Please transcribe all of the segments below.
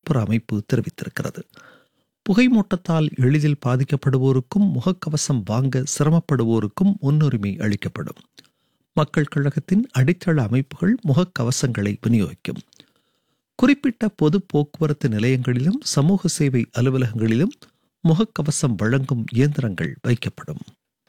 வெளிப்புற அமைப்பு தெரிவித்திருக்கிறது புகைமூட்டத்தால் எளிதில் பாதிக்கப்படுவோருக்கும் முகக்கவசம் வாங்க சிரமப்படுவோருக்கும் முன்னுரிமை அளிக்கப்படும் மக்கள் கழகத்தின் அடித்தள அமைப்புகள் முகக்கவசங்களை விநியோகிக்கும் குறிப்பிட்ட பொது போக்குவரத்து நிலையங்களிலும் சமூக சேவை அலுவலகங்களிலும் முகக்கவசம் வழங்கும் இயந்திரங்கள் வைக்கப்படும்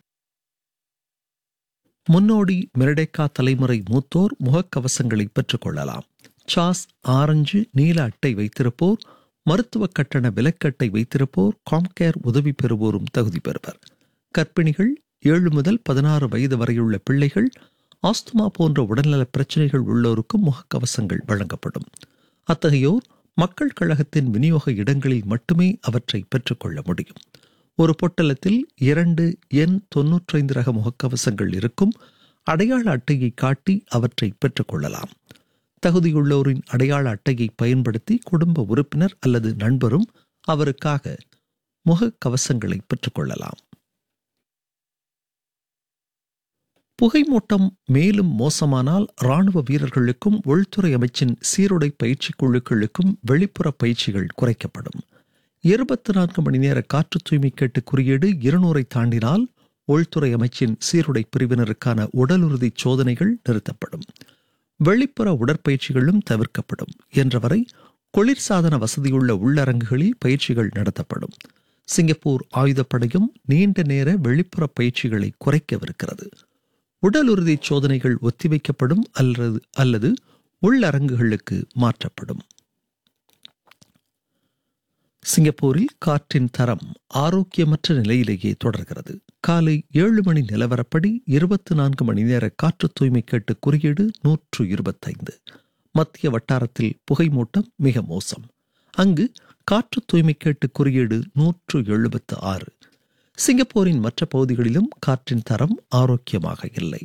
முன்னோடி மெரடேக்கா தலைமுறை மூத்தோர் முகக்கவசங்களை பெற்றுக்கொள்ளலாம் சாஸ் ஆரஞ்சு நீல அட்டை வைத்திருப்போர் மருத்துவ கட்டண விலக்கட்டை வைத்திருப்போர் காம்கேர் உதவி பெறுவோரும் தகுதி பெறுவர் கர்ப்பிணிகள் ஏழு முதல் பதினாறு வயது வரையுள்ள பிள்ளைகள் ஆஸ்துமா போன்ற உடல்நல பிரச்சனைகள் உள்ளோருக்கும் முகக்கவசங்கள் வழங்கப்படும் அத்தகையோர் மக்கள் கழகத்தின் விநியோக இடங்களில் மட்டுமே அவற்றை பெற்றுக்கொள்ள முடியும் ஒரு பொட்டலத்தில் இரண்டு எண் தொன்னூற்றைந்து ரக முகக்கவசங்கள் இருக்கும் அடையாள அட்டையை காட்டி அவற்றை பெற்றுக்கொள்ளலாம் தகுதியுள்ளோரின் அடையாள அட்டையை பயன்படுத்தி குடும்ப உறுப்பினர் அல்லது நண்பரும் அவருக்காக முகக்கவசங்களை பெற்றுக்கொள்ளலாம் புகைமூட்டம் மேலும் மோசமானால் ராணுவ வீரர்களுக்கும் உள்துறை அமைச்சின் சீருடை பயிற்சி குழுக்களுக்கும் வெளிப்புற பயிற்சிகள் குறைக்கப்படும் இருபத்தி நான்கு மணி நேர காற்று தூய்மை கேட்டு குறியீடு இருநூறை தாண்டினால் உள்துறை அமைச்சின் சீருடை பிரிவினருக்கான உடலுறுதி சோதனைகள் நிறுத்தப்படும் வெளிப்புற உடற்பயிற்சிகளும் தவிர்க்கப்படும் என்றவரை குளிர்சாதன வசதியுள்ள உள்ளரங்குகளில் பயிற்சிகள் நடத்தப்படும் சிங்கப்பூர் ஆயுதப்படையும் நீண்ட நேர வெளிப்புற பயிற்சிகளை குறைக்கவிருக்கிறது உடலுறுதி சோதனைகள் ஒத்திவைக்கப்படும் அல்லது அல்லது உள்ளரங்குகளுக்கு மாற்றப்படும் சிங்கப்பூரில் காற்றின் தரம் ஆரோக்கியமற்ற நிலையிலேயே தொடர்கிறது காலை ஏழு மணி நிலவரப்படி இருபத்தி நான்கு மணி நேர காற்று தூய்மை கேட்டு குறியீடு நூற்று இருபத்தைந்து மத்திய வட்டாரத்தில் புகைமூட்டம் மிக மோசம் அங்கு காற்று தூய்மை கேட்டு குறியீடு நூற்று எழுபத்து ஆறு சிங்கப்பூரின் மற்ற பகுதிகளிலும் காற்றின் தரம் ஆரோக்கியமாக இல்லை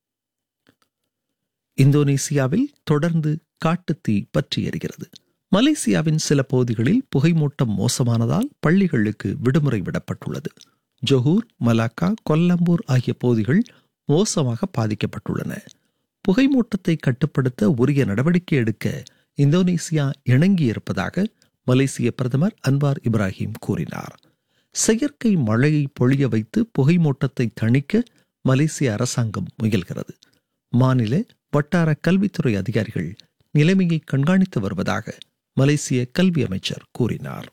இந்தோனேசியாவில் தொடர்ந்து காட்டுத்தீ பற்றி எரிகிறது மலேசியாவின் சில பகுதிகளில் புகைமூட்டம் மோசமானதால் பள்ளிகளுக்கு விடுமுறை விடப்பட்டுள்ளது ஜொஹூர் மலாக்கா கொல்லம்பூர் ஆகிய பகுதிகள் மோசமாக பாதிக்கப்பட்டுள்ளன புகைமூட்டத்தை கட்டுப்படுத்த உரிய நடவடிக்கை எடுக்க இந்தோனேசியா இணங்கியிருப்பதாக மலேசிய பிரதமர் அன்வார் இப்ராஹிம் கூறினார் செயற்கை மழையை பொழிய வைத்து புகைமூட்டத்தை தணிக்க மலேசிய அரசாங்கம் முயல்கிறது மாநில வட்டார கல்வித்துறை அதிகாரிகள் நிலைமையை கண்காணித்து வருவதாக மலேசிய கல்வி அமைச்சர் கூறினார்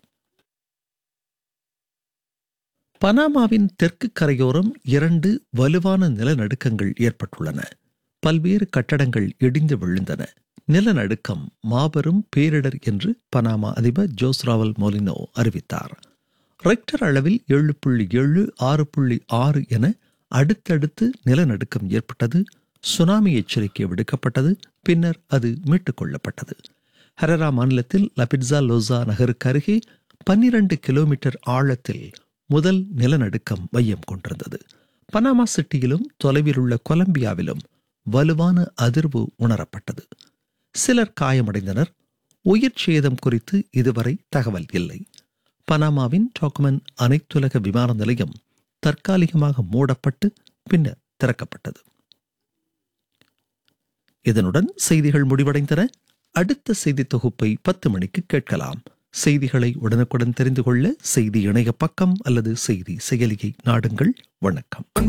பனாமாவின் தெற்கு கரையோரம் இரண்டு வலுவான நிலநடுக்கங்கள் ஏற்பட்டுள்ளன பல்வேறு கட்டடங்கள் இடிந்து விழுந்தன நிலநடுக்கம் மாபெரும் பேரிடர் என்று பனாமா அதிபர் ஜோஸ்ராவல் மொலினோ அறிவித்தார் ரெக்டர் அளவில் ஏழு புள்ளி ஏழு ஆறு புள்ளி ஆறு என அடுத்தடுத்து நிலநடுக்கம் ஏற்பட்டது சுனாமி எச்சரிக்கை விடுக்கப்பட்டது பின்னர் அது மீட்டுக் கொள்ளப்பட்டது ஹரரா மாநிலத்தில் லபிட்ஸா லோசா நகருக்கு அருகே பன்னிரண்டு கிலோமீட்டர் ஆழத்தில் முதல் நிலநடுக்கம் மையம் கொண்டிருந்தது பனாமா சிட்டியிலும் தொலைவில் உள்ள கொலம்பியாவிலும் வலுவான அதிர்வு உணரப்பட்டது சிலர் காயமடைந்தனர் உயிர் சேதம் குறித்து இதுவரை தகவல் இல்லை பனாமாவின் டாக்குமென் அனைத்துலக விமான நிலையம் தற்காலிகமாக மூடப்பட்டு பின்னர் திறக்கப்பட்டது இதனுடன் செய்திகள் முடிவடைந்தன அடுத்த செய்தி தொகுப்பை பத்து மணிக்கு கேட்கலாம் செய்திகளை உடனுக்குடன் தெரிந்து கொள்ள செய்தி இணைய பக்கம் அல்லது செய்தி செயலியை நாடுங்கள் வணக்கம்